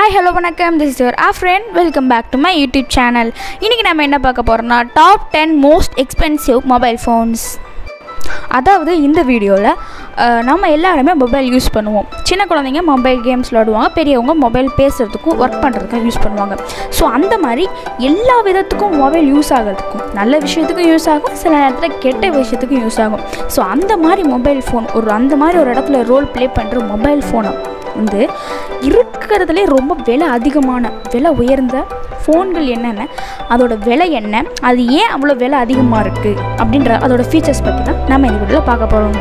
hi hello வணக்கம் this is your uh friend welcome back to my YouTube channel இன்றைக்கி நம்ம என்ன பார்க்க போகிறோம்னா top ten most expensive mobile phones அதாவது இந்த வீடியோவில் நம்ம எல்லாருமே மொபைல் யூஸ் பண்ணுவோம் சின்ன குழந்தைங்க மொபைல் கேம்ஸ் விளாடுவாங்க பெரியவங்க மொபைல் பேசுகிறதுக்கும் ஒர்க் பண்ணுறதுக்கும் யூஸ் பண்ணுவாங்க ஸோ அந்த மாதிரி எல்லா விதத்துக்கும் மொபைல் யூஸ் ஆகிறதுக்கும் நல்ல விஷயத்துக்கும் யூஸ் ஆகும் சில நேரத்தில் கெட்ட விஷயத்துக்கும் யூஸ் ஆகும் ஸோ அந்த மாதிரி மொபைல் ஃபோன் ஒரு அந்த மாதிரி ஒரு இடத்துல ரோல் ப்ளே பண்ணுற மொபைல் ஃபோனை வந்து இருக்கிறதுலே ரொம்ப விலை அதிகமான விலை உயர்ந்த ஃபோன்கள் என்னென்ன அதோட விலை என்ன அது ஏன் அவ்வளோ விலை அதிகமாக இருக்குது அப்படின்ற அதோட ஃபீச்சர்ஸ் பற்றி தான் நம்ம இந்த வீடியோவில் பார்க்க போகிறோம்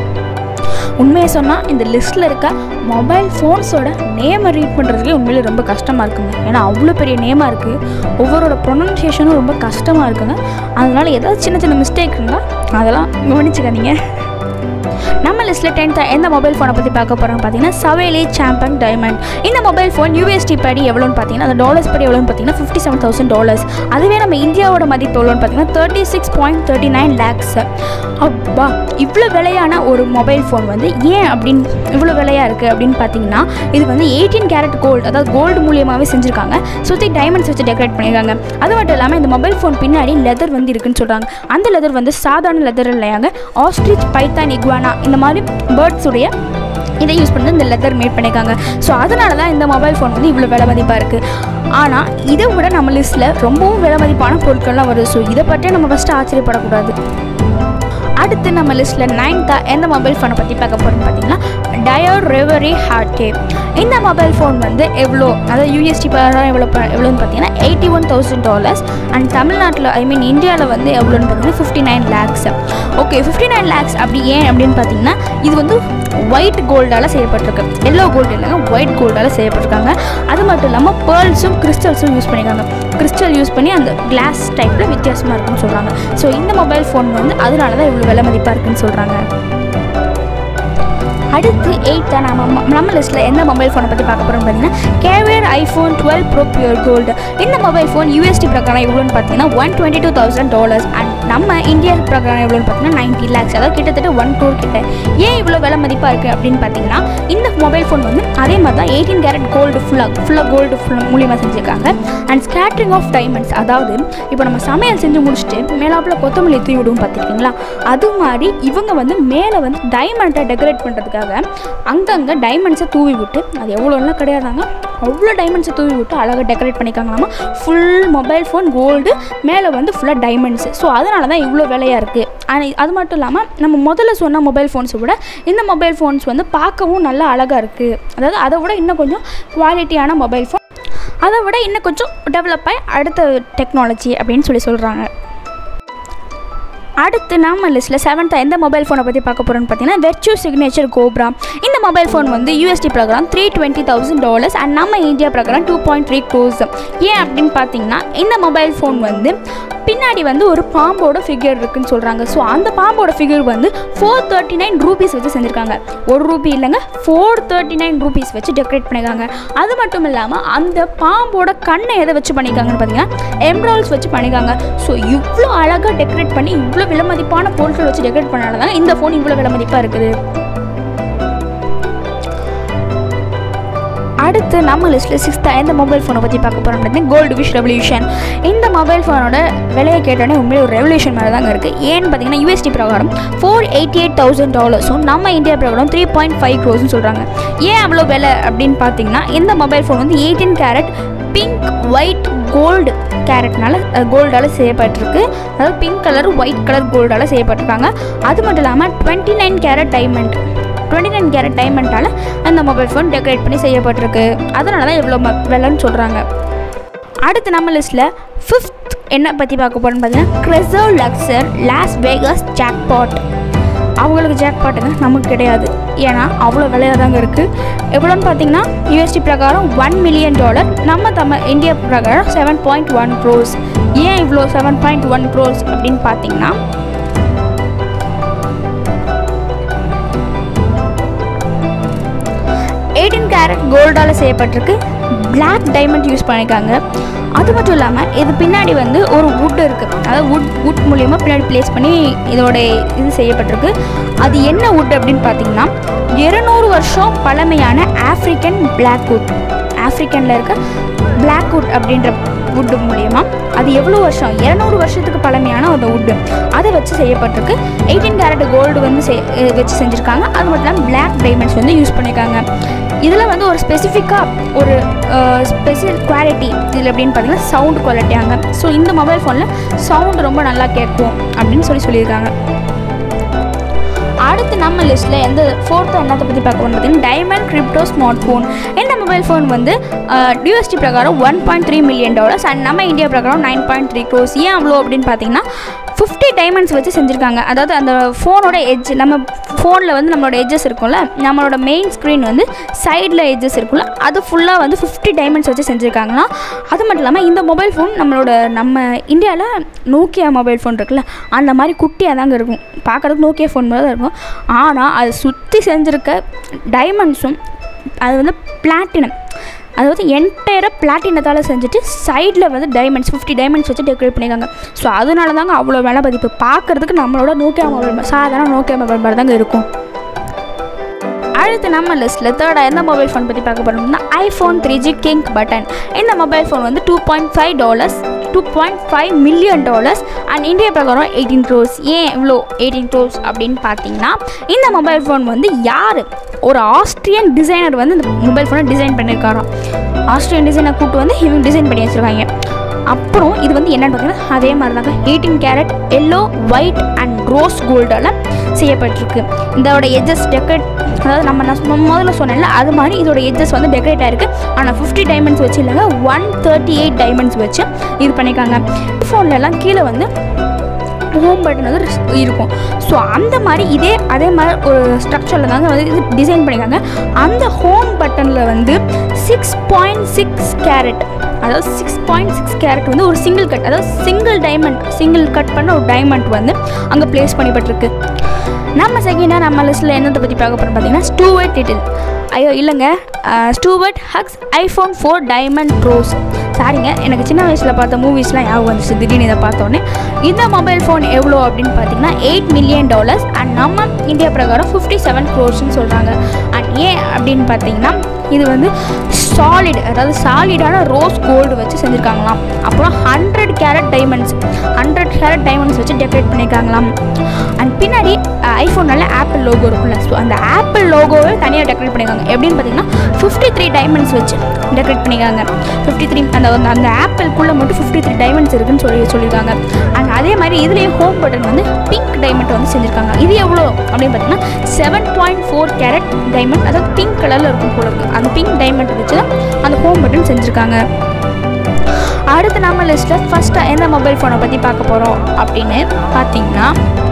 உண்மையை சொன்னால் இந்த லிஸ்ட்டில் இருக்க மொபைல் ஃபோன்ஸோட நேமை ரீட் பண்ணுறதுக்கே உண்மையிலே ரொம்ப கஷ்டமாக இருக்குங்க ஏன்னா அவ்வளோ பெரிய நேமாக இருக்குது ஒவ்வொருவோட ப்ரொனன்சியேஷனும் ரொம்ப கஷ்டமாக இருக்குங்க அதனால் ஏதாவது சின்ன சின்ன மிஸ்டேக் இருந்தால் அதெல்லாம் கவனிச்சுக்காதீங்க நம்ம லிஸ்ட்டில் டென்த் எந்த மொபைல் ஃபோனை பற்றி பார்க்க போகிறோம் பார்த்தீங்கன்னா சவேலி சாம்பங் டைமண்ட் இந்த மொபைல் ஃபோன் யூஎஸ்டி படி எவ்வளோன்னு பார்த்தீங்கன்னா அந்த டாலர்ஸ் படி எவ்வளோன்னு பார்த்தீங்கன்னா ஃபிஃப்டி செவன் தௌசண்ட் டாலர்ஸ் அதுவே நம்ம இந்தியாவோட மதிப்பு எவ்வளோன்னு பார்த்தீங்கன்னா thirty six point thirty nine lakhs அப்பா இவ்வளோ விலையான ஒரு மொபைல் ஃபோன் வந்து ஏன் அப்படின்னு இவ்வளோ விலையாக இருக்குது அப்படின்னு பார்த்தீங்கன்னா இது வந்து எயிட்டீன் கேரட் கோல்டு அதாவது கோல்டு மூலியமாகவே செஞ்சுருக்காங்க சுற்றி டைமண்ட்ஸ் வச்சு டெக்கரேட் பண்ணியிருக்காங்க அது மட்டும் இல்லாமல் இந்த மொபைல் ஃபோன் பின்னாடி லெதர் வந்து இருக்குன்னு சொல்கிறாங்க அந்த லெதர் வந்து சாதாரண லெதர் இல்லையாங்க ஆஸ்ட்ரிச் பைத்தான் இக்வானா இந்த மாதிரி பேர்ட்ஸுடைய இதை யூஸ் பண்ணி இந்த லெதர் மேட் பண்ணியிருக்காங்க ஸோ அதனால தான் இந்த மொபைல் ஃபோன் வந்து இவ்வளோ விலை மதிப்பாக இருக்குது ஆனால் இதை விட நம்ம லிஸ்ட்டில் ரொம்பவும் விலை மதிப்பான பொருட்கள்லாம் வருது ஸோ இதை பற்றி நம்ம ஃபஸ்ட்டு ஆச்சரியப்படக்கூடாது அடுத்து நம்ம லிஸ்ட்டில் நைன்த்தா எந்த மொபைல் ஃபோனை பற்றி பார்க்க போகிறோம்னு பார்த்தீங்கன்னா டயர் ரெவரி ஹார்டே இந்த மொபைல் ஃபோன் வந்து எவ்வளோ அதாவது யூஎஸ்டி பரம் எவ்வளோ ப- எவ்வளோன்னு பார்த்தீங்கன்னா eighty one thousand dollars and தமிழ்நாட்டில் ஐ மீன் இந்தியாவில் வந்து எவ்வளோன்னு பார்த்தீங்கன்னா fifty nine lakhs okay fifty nine lakhs அப்படி ஏன் அப்படின்னு பார்த்தீங்கன்னா இது வந்து ஒயிட் கோல்டால் செய்யப்பட்டிருக்கு எல்லோ கோல்டு இல்லைங்க ஒயிட் கோல்டால் செய்யப்பட்டிருக்காங்க அது மட்டும் இல்லாமல் பேர்ல்ஸும் கிறிஸ்டல்ஸும் யூஸ் பண்ணியிருக்காங்க கிறிஸ்டல் யூஸ் பண்ணி அந்த கிளாஸ் டைப்பில் வித்தியாசமாக இருக்குன்னு சொல்கிறாங்க ஸோ இந்த மொபைல் ஃபோன் வந்து அதனால தான் இவ்வளோ விலை மதிப்பாக இருக்குன்னு சொல்கிறாங்க அடுத்து எயித்தா நம்ம ம- நம்ம லிஸ்ட்டில் எந்த மொபைல் ஃபோனை பற்றி பார்க்க போகிறோம்னு பார்த்தீங்கன்னா Caviar iPhone twelve pro pure gold இந்த மொபைல் ஃபோன் யூஎஸ்டி பிரகாரம் எவ்வளோன்னு பார்த்தீங்கன்னா one twenty two thousand dollars and நம்ம இந்தியா பிரகாரம் எவ்வளோன்னு பார்த்தீங்கன்னா நைன்ட்டி லேக்ஸ் அதாவது கிட்டத்தட்ட ஒன் crore கிட்ட ஏன் இவ்வளோ விலை மதிப்பாக இருக்குது அப்படின்னு பார்த்தீங்கன்னா இந்த மொபைல் ஃபோன் வந்து அதே மாதிரி தான் எயிட்டீன் கேரட் கோல்டு ஃபுல்லாக ஃபுல்லாக கோல்டு ஃபுல்லாக மூலியமாக செஞ்சுருக்காங்க அண்ட் ஸ்கேட்ரிங் ஆஃப் டைமண்ட்ஸ் அதாவது இப்போ நம்ம சமையல் செஞ்சு முடிச்சுட்டு மேலாப்பில் கொத்தமல்லி தூவி விடுவோம் பார்த்துருக்கீங்களா அது மாதிரி இவங்க வந்து மேலே வந்து டைமண்டை டெக்கரேட் பண்ணுறதுக்காக அங்கங்கே டைமண்ட்ஸை தூவி விட்டு அது எவ்வளோலாம் கிடையாதாங்க அவ்வளோ டைமண்ட்ஸை தூவி விட்டு அழகாக டெக்கரேட் பண்ணிக்காங்களாமா ஃபுல் மொபைல் ஃபோன் கோல்டு மேலே வந்து ஃபுல்லாக டைமண்ட்ஸு ஸோ அதனால தான் இவ்வளோ விலையாக இருக்குது அண்ட் அது மட்டும் இல்லாமல் நம்ம முதல்ல சொன்ன மொபைல் ஃபோன்ஸை விட இந்த மொபைல் ஃபோன்ஸ் வந்து பார்க்கவும் நல்லா அழகாக இருக்குது அதாவது அதை விட இன்னும் கொஞ்சம் குவாலிட்டியான மொபைல் ஃபோன் அதை விட இன்னும் கொஞ்சம் டெவலப் ஆகி அடுத்த டெக்னாலஜி அப்படின்னு சொல்லி சொல்கிறாங்க அடுத்து நம்ம லிஸ்ட்டில் செவன்த் எந்த மொபைல் ஃபோனை பற்றி பார்க்க போகிறோம்னு பார்த்தீங்கன்னா வெர்ச்சு சிக்னேச்சர் கோப்ரா இந்த மொபைல் ஃபோன் வந்து யூஎஸ்டி பிரகாரம் three twenty thousand dollars and நம்ம இந்தியா பிரகாரம் டூ பாயிண்ட் த்ரீ க்ரோஸ் ஏன் அப்படின்னு பார்த்தீங்கன்னா இந்த மொபைல் ஃபோன் வந்து பின்னாடி வந்து ஒரு பாம்போட ஃபிகர் இருக்குன்னு சொல்கிறாங்க ஸோ அந்த பாம்போட ஃபிகர் வந்து ஃபோர் தேர்ட்டி நைன் ரூபீஸ் வச்சு செஞ்சுருக்காங்க ஒரு ரூபி இல்லைங்க ஃபோர் தேர்ட்டி நைன் ரூபீஸ் வச்சு டெக்கரேட் பண்ணியிருக்காங்க அது மட்டும் இல்லாமல் அந்த பாம்போட கண்ணை எதை வச்சு பண்ணியிருக்காங்கன்னு பார்த்தீங்கன்னா எம்ரால்ஸ் வச்சு பண்ணியிருக்காங்க ஸோ இவ்வளோ அழகாக டெக்கரேட் பண்ணி இவ்வளோ விலைமதிப்பான பொருட்கள் வச்சு டெக்கரேட் பண்ணனால தான் இந்த ஃபோன் இவ்வளோ விலைமதிப்பாக இருக்குது அடுத்து நம்ம லிஸ்ட்டில் சிக்ஸ்த்தாக எந்த மொபைல் ஃபோனை பற்றி பார்க்க போகிறோம் பார்த்தீங்கன்னா கோல்டு விஷ் ரெவல்யூஷன் இந்த மொபைல் ஃபோனோட விலையை கேட்டோன்னே உண்மையிலே ஒரு ரெவல்யூஷன் மாதிரி தாங்க இருக்குது ஏன்னு பார்த்தீங்கன்னா யூஎஸ்டி பிரகாரம் ஃபோர் எயிட்டி எயிட் தௌசண்ட் டாலர்ஸும் நம்ம இந்தியா பிரகாரம் த்ரீ பாயிண்ட் ஃபைவ் க்ரோஸ்னு சொல்கிறாங்க ஏன் அவ்வளோ விலை அப்படின்னு பார்த்தீங்கன்னா இந்த மொபைல் ஃபோன் வந்து eighteen carat pink white gold கேரட்னால கோல்டால் செய்யப்பட்டிருக்கு அதாவது பிங்க் கலர் ஒயிட் கலர் கோல்டால் செய்யப்பட்டிருக்காங்க அது மட்டும் இல்லாமல் twenty nine carat diamond twenty nine carat டைமண்டால் அந்த மொபைல் ஃபோன் டெக்கரேட் பண்ணி செய்யப்பட்டிருக்கு அதனால தான் இவ்வளோ ம- விலைன்னு சொல்கிறாங்க அடுத்து நம்ம லிஸ்ட்டில் ஃபிஃப்த் என்ன பற்றி பார்க்க போகிறோம்னு பார்த்தீங்கன்னா Gresso luxor Las Vegas jackpot அவங்களுக்கு ஜாக்பாட்டுங்க நமக்கு கிடையாது ஏன்னா அவ்வளோ விலையாக தாங்க இருக்குது எவ்வளோன்னு பார்த்தீங்கன்னா யூஎஸ்டி பிரகாரம் ஒன் மில்லியன் டாலர் நம்ம தமிழ் இந்தியா பிரகாரம் செவன் பாயிண்ட் ஒன் க்ரோஸ் ஏன் இவ்வளோ செவன் பாயிண்ட் ஒன் க்ரோஸ் அப்படின்னு பார்த்தீங்கன்னா எயிட்டீன் கேரட் கோல்டால் செய்யப்பட்டிருக்கு Black டைமண்ட் யூஸ் பண்ணியிருக்காங்க அது மட்டும் இல்லாமல் இது பின்னாடி வந்து ஒரு வுட் இருக்குது அதாவது வுட் வுட் மூலியமாக பின்னாடி ப்ளேஸ் பண்ணி இதோட இது செய்யப்பட்டிருக்கு அது என்ன வுட் அப்படின்னு பார்த்தீங்கன்னா இருநூறு வருஷம் பழமையான ஆஃப்ரிக்கன் Black வுட் ஆஃப்ரிக்கனில் இருக்க பிளாக்வுட் அப்படின்ற வுட்டு மூலியமா அது எவ்வளோ வருஷம் இரநூறு வருஷத்துக்கு பழமையான அந்த வுட்டு அதை வச்சு செய்யப்பட்டிருக்கு எயிட்டீன் கேரட் கோல்டு வந்து செய் அஹ் வச்சு செஞ்சுருக்காங்க அது மட்டும் இல்லாமல் பிளாக் டைமண்ட்ஸ் வந்து யூஸ் பண்ணியிருக்காங்க இதில் வந்து ஒரு ஸ்பெசிஃபிக்காக ஒரு ஸ்பெஷல் குவாலிட்டி இதில் எப்படின்னு பார்த்தீங்கன்னா சவுண்ட் குவாலிட்டியாங்க ஸோ இந்த மொபைல் ஃபோனில் சவுண்ட் ரொம்ப நல்லா கேட்கும் அப்படின்னு சொல்லி சொல்லியிருக்காங்க அடுத்து நம்ம லிஸ்ட்டில் எந்த ஃபோர்த்து என்னத்தை பற்றி பார்க்க போகிறோம் பார்த்தீங்கன்னா டைமண்ட் கிரிப்டோ ஸ்மார்ட் ஃபோன் இந்த மொபைல் ஃபோன் வந்து டியூஎஸ்டி பிரகாரம் one point three million dollars and நம்ம இந்தியா பிரகாரம் நைன் பாயிண்ட் த்ரீ க்ரோஸ் ஏன் அவ்வளோ அப்படின்னு பார்த்தீங்கன்னா ஃபிஃப்டி டைமண்ட்ஸ் வச்சு செஞ்சுருக்காங்க அதாவது அந்த ஃபோனோட எட்ஜ் நம்ம ஃபோனில் வந்து நம்மளோட எட்ஜஸ் இருக்கும்ல நம்மளோட மெயின் ஸ்க்ரீன் வந்து சைடில் எட்ஜஸ் இருக்கும்ல அது ஃபுல்லாக வந்து ஃபிஃப்டி டைமண்ட்ஸ் வச்சு செஞ்சுருக்காங்கன்னா அது மட்டும் இல்லாமல் இந்த மொபைல் ஃபோன் நம்மளோட நம்ம இந்தியாவில் நோக்கியா மொபைல் ஃபோன் இருக்குல்ல அந்த மாதிரி குட்டியாக தாங்க இருக்கும் பார்க்குறதுக்கு நோக்கியா ஃபோன் மாதிரி தான் இருக்கும் ஆனால் அது சுற்றி செஞ்சுருக்க டைமண்ட்ஸும் அது வந்து பிளாட்டினம் அதாவது என்டையராக பிளாட்டினத்தால் செஞ்சுட்டு சைடில் வந்து டைமண்ட்ஸ் ஃபிஃப்டி டைமண்ட்ஸ் வச்சு டெக்கரேட் பண்ணியிருக்காங்க ஸோ அதனால தாங்க அவ்வளோ விலை பதிப்பு பார்க்குறதுக்கு நம்மளோட நோக்கியா மொபைல் சாதாரண நோக்கியா மொபைல் மாதிரி தாங்க இருக்கும் அடுத்து நம்ம லிஸ்ட்டில் தேர்டாக எந்த மொபைல் ஃபோன் பற்றி பார்க்க போகிறோம்னா iPhone three G King button இந்த மொபைல் ஃபோன் வந்து two point five dollars two point five million dollars and India பிரகாரம் எயிட்டீன் க்ரோஸ் ஏன் இவ்வளோ எயிட்டீன் க்ரோஸ் அப்படின்னு பார்த்தீங்கன்னா இந்த மொபைல் ஃபோன் வந்து யார் ஒரு ஆஸ்ட்ரியன் டிசைனர் வந்து இந்த மொபைல் ஃபோனை டிசைன் பண்ணியிருக்காராம் ஆஸ்ட்ரியன் டிசைனர் கூப்பிட்டு வந்து இவங்க டிசைன் பண்ணி வச்சுருக்காங்க அப்புறம் இது வந்து என்னன்னு பார்த்தீங்கன்னா அதே மாதிரி தாங்க eighteen carat yellow white and rose கோல்டால் செய்யப்பட்டிருக்கு இதோட எட்ஜஸ் டெக்கரேட் அதாவது நம்ம நான் சொ- முதல்ல சொன்னேன்ல அது மாதிரி இதோட எட்ஜஸ் வந்து டெக்கரேட் ஆயிருக்கு ஆனால் ஃபிஃப்டி டைமண்ட்ஸ் வச்சு இல்லைங்க ஒன் தேர்ட்டி எயிட் டைமண்ட்ஸ் வச்சு இது பண்ணியிருக்காங்க ஃபோன்லலாம் கீழே வந்து ஹோம் பட்டன் வந்து ரிஸ்- இருக்கும் ஸோ அந்த மாதிரி இதே அதே மாதிரி ஒரு ஸ்ட்ரக்சரில் தாங்க வந்து இது டிசைன் பண்ணியிருக்காங்க அந்த ஹோம் பட்டனில் வந்து சிக்ஸ் பாயிண்ட் சிக்ஸ் கேரட் அதாவது சிக்ஸ் பாயிண்ட் சிக்ஸ் கேரட் வந்து ஒரு சிங்கிள் கட் அதாவது சிங்கிள் டைமண்ட் சிங்கிள் கட் பண்ண ஒரு டைமண்ட் வந்து அங்கே ப்ளேஸ் பண்ணப்பட்டிருக்கு நம்ம செகண்டாக நம்ம லிஸ்ட்டில் என்னத்தை பற்றி பார்க்க போகிறோம் பார்த்தீங்கன்னா ஸ்டூவர்ட் லிட்டில் ஐயோ இல்லைங்க Stuart Hughes iPhone four diamond rose சாரிங்க எனக்கு சின்ன வயசில் பார்த்த மூவிஸ்லாம் ஞாபகம் வந்துச்சு திடீர்னு இதை பார்த்தோன்னே இந்த மொபைல் ஃபோன் எவ்வளோ அப்படின்னு பார்த்தீங்கன்னா எயிட் மில்லியன் டாலர்ஸ் அண்ட் நம்ம இந்தியா பிரகாரம் ஃபிஃப்டி செவன் க்ரோர்ஸ்னு சொல்கிறாங்க அண்ட் ஏன் அப்படின்னு பார்த்தீங்கன்னா இது வந்து சாலிட் அதாவது சாலிடான ரோஸ் கோல்டு வச்சு செஞ்சுருக்காங்களாம் அப்புறம் hundred carat diamonds hundred carat diamonds வச்சு டெக்கரேட் பண்ணியிருக்காங்களாம் அண்ட் பின்னாடி ஐஃபோனால ஆப்பிள் லோகோ இருக்குல்ல ஸோ அந்த ஆப்பிள் லோகோவை தனியாக டெக்கரேட் பண்ணியிருக்காங்க எப்படின்னு பார்த்தீங்கன்னா ஃபிஃப்டி த்ரீ டைமண்ட்ஸ் வச்சு டெக்கரேட் பண்ணியிருக்காங்க ஃபிஃப்டி த்ரீ அந்த அந்த- அந்த ஆப்பிள்குள்ளே மட்டும் ஃபிஃப்டி த்ரீ டைமண்ட்ஸ் இருக்குன்னு சொல்லி சொல்லியிருக்காங்க அண்ட் அதே மாதிரி இதுலேயும் ஹோம் பட்டன் வந்து பிங்க் டைமண்ட் வந்து செஞ்சுருக்காங்க இது எவ்வளோ அப்படின்னு பார்த்தீங்கன்னா seven point four carat diamond அதாவது பிங்க் கலரில் இருக்கும் போல இருக்கு அந்த பிங்க் டைமண்ட் வச்சு தான் அந்த ஹோம் பட்டன் செஞ்சுருக்காங்க அடுத்து நம்ம லிஸ்ட்டில் ஃபஸ்ட்டாக எந்த மொபைல் ஃபோனை பற்றி பார்க்க போகிறோம் அப்படின்னு பார்த்தீங்கன்னா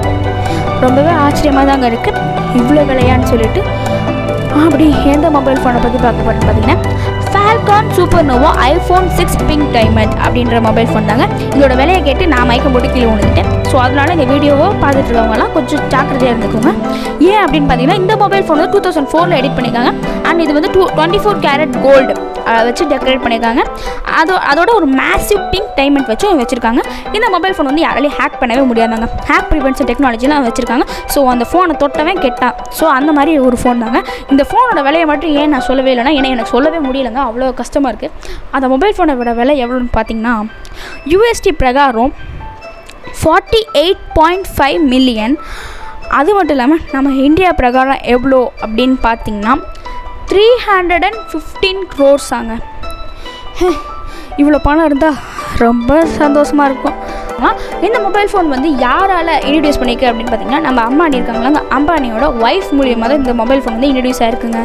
ரொம்பவே ஆச்சரியமாக தாங்க இருக்குது இவ்வளோ விலையான்னு சொல்லிட்டு அப்படி எந்த மொபைல் ஃபோனை பற்றி பார்க்க போகிறேன்னு பார்த்தீங்கன்னா Falcon Supernova iPhone six pink diamond அப்படின்ற மொபைல் ஃபோன் தாங்க இதோட விலையை கேட்டு நான் மயக்கம் போட்டு கீழே விழுந்துட்டேன் ஸோ அதனால இந்த வீடியோவை பார்த்துட்டு இருக்கவங்கலாம் கொஞ்சம் ஜாக்கிரதையாக இருந்துக்கோங்க ஏன் அப்படின்னு பார்த்தீங்கன்னா இந்த மொபைல் ஃபோன் வந்து டூ தௌசண்ட் ஃபோரில் எடிட் பண்ணியிருக்காங்க அண்ட் இது வந்து two twenty four carat gold வச்சு டெக்கரேட் பண்ணியிருக்காங்க அதோ அதோட ஒரு மேசிவ் பிங்க் டைமண்ட் வச்சும் வச்சுருக்காங்க இந்த மொபைல் ஃபோன் வந்து யாராலையும் ஹேக் பண்ணவே முடியாதாங்க ஹேக் ப்ரிவென்ஷன் டெக்னாலஜிலாம் வச்சுருக்காங்க ஸோ அந்த ஃபோனை தொட்டவன் கெட்டான் ஸோ அந்த மாதிரி ஒரு ஃபோன் தாங்க இந்த ஃபோனோட விலையை மட்டும் ஏன் நான் சொல்லவே இல்லைன்னா ஏன்னா எனக்கு சொல்லவே முடியலங்க அவ்வளோ கஷ்டமாக இருக்குது அந்த மொபைல் ஃபோனோட விலை எவ்வளோன்னு பார்த்தீங்கன்னா யூஎஸ்டி பிரகாரம் forty eight point five million அது மட்டும் இல்லாமல் நம்ம இந்தியா பிரகாரம் எவ்வளோ அப்படின்னு பார்த்தீங்கன்னா three hundred and fifteen crores ஆங்க இவ்வளோ பணம் இருந்தால் ரொம்ப சந்தோஷமாக இருக்கும் ஆமா, இந்த மொபைல் ஃபோன் வந்து யாரால் இன்ட்ரடியூஸ் பண்ணியிருக்கு அப்படின்னு பார்த்தீங்கன்னா நம்ம அம்பானி இருக்காங்களா அம்பானியோட ஒய்ஃப் மூலியமாக தான் இந்த மொபைல் ஃபோன் வந்து இன்ட்ரடியூஸ் ஆயிருக்குங்க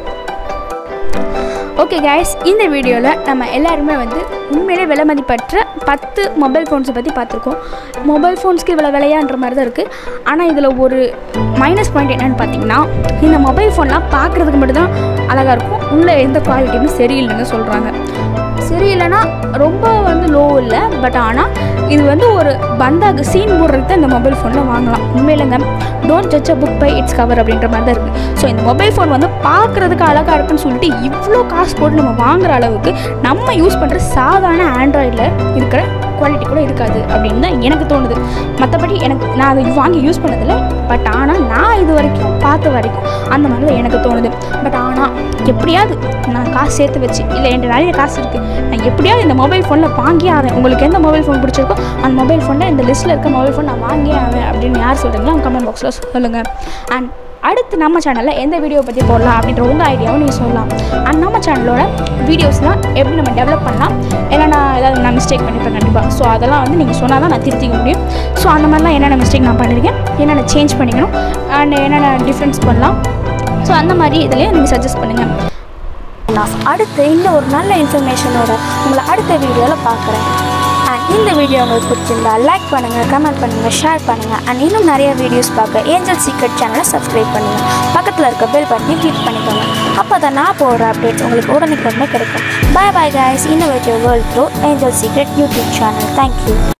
ஓகே கைஸ் இந்த வீடியோவில் நம்ம எல்லாருமே வந்து உண்மையிலே விலை மதிப்பற்ற பத்து மொபைல் ஃபோன்ஸை பற்றி பார்த்துருக்கோம் மொபைல் ஃபோன்ஸ்க்கு இவ்வளோ விலையான்ற மாதிரி தான் இருக்குது ஆனால் இதில் ஒரு மைனஸ் பாயிண்ட் என்னன்னு பார்த்தீங்கன்னா இந்த மொபைல் ஃபோன்லாம் பார்க்குறதுக்கு மட்டும்தான் அழகாக இருக்கும் உள்ளே எந்த குவாலிட்டியுமே சரியில்லைன்னு சொல்கிறாங்க சரியில்லைன்னா ரொம்ப வந்து லோ இல்லை பட் ஆனால் இது வந்து ஒரு பந்தாக்கு சீன் போடுறதுக்கு தான் இந்த மொபைல் ஃபோனில் வாங்கலாம் உண்மையிலங்க don't judge a book by its cover அப்படின்ற மாதிரி தான் இருக்குது ஸோ இந்த மொபைல் ஃபோன் வந்து பார்க்குறதுக்கு அழகாக இருக்குன்னு சொல்லிட்டு இவ்வளோ காசு போட்டு நம்ம வாங்குற அளவுக்கு நம்ம யூஸ் பண்ணுற சாதாரண ஆண்ட்ராய்டில் இருக்கிற குவாலிட்டி கூட இருக்காது அப்படின்னு தான் எனக்கு தோணுது மற்றபடி எனக்கு நான் அதை வாங்கி யூஸ் பண்ணதில்ல பட் ஆனால் நான் இது வரைக்கும் பார்த்த வரைக்கும் அந்த மாதிரி தான் எனக்கு தோணுது பட் ஆனால் எப்படியாவது நான் காசு சேர்த்து வச்சு இல்லை என்கிட்ட நிறைய காசு இருக்குது நான் எப்படியாவது இந்த மொபைல் ஃபோனில் வாங்கியே ஆவேன் உங்களுக்கு எந்த மொபைல் ஃபோன் பிடிச்சிருக்கோ அந்த மொபைல் ஃபோனில் இந்த லிஸ்ட்டில் இருக்க மொபைல் ஃபோன் நான் வாங்கியே ஆவேன் அப்படின்னு யார் சொல்கிறீங்களோ அவங்க கமெண்ட் பாக்ஸில் சொல்லுங்கள் அண்ட் அடுத்து நம்ம சேனலில் எந்த வீடியோ பற்றி போடலாம் அப்படின்ற உங்கள் ஐடியாவும் நீங்கள் சொல்லலாம் அண்ட் நம்ம சேனலோட வீடியோஸ்லாம் எப்படி நம்ம டெவலப் பண்ணலாம் என்னென்ன ஏதாவது நான் மிஸ்டேக் பண்ணியிருப்பேன் கண்டிப்பாக ஸோ அதெல்லாம் வந்து நீங்கள் சொன்னால் தான் நான் திருத்திக்க முடியும் ஸோ அந்த மாதிரிலாம் என்னென்ன மிஸ்டேக் நான் பண்ணியிருக்கேன் என்னென்ன சேஞ்ச் பண்ணிக்கணும் அண்ட் என்னென்ன டிஃப்ரென்ஸ் பண்ணலாம் ஸோ அந்த மாதிரி இதில் நீங்கள் சஜஸ்ட் பண்ணுங்கள் நான் அடுத்து இன்னும் ஒரு நல்ல இன்ஃபர்மேஷனோட உங்களை அடுத்த வீடியோவில் பார்க்குறேன் அண்ட் இந்த வீடியோ உங்களுக்கு பிடிச்சிருந்தா லைக் பண்ணுங்கள் கமெண்ட் பண்ணுங்கள் ஷேர் பண்ணுங்கள் அண்ட் இன்னும் நிறைய வீடியோஸ் பார்க்க ஏஞ்சல் சீக்ரெட் சேனலை சப்ஸ்கிரைப் பண்ணுங்கள் பக்கத்தில் இருக்க பெல் பட்டனை கிளிக் பண்ணிக்கோங்க அப்போ தான் நான் போடுற அப்டேட்ஸ் உங்களுக்கு உடனுக்குடனே கிடைக்கும் bye bye guys innovative world through angel secret YouTube channel thank you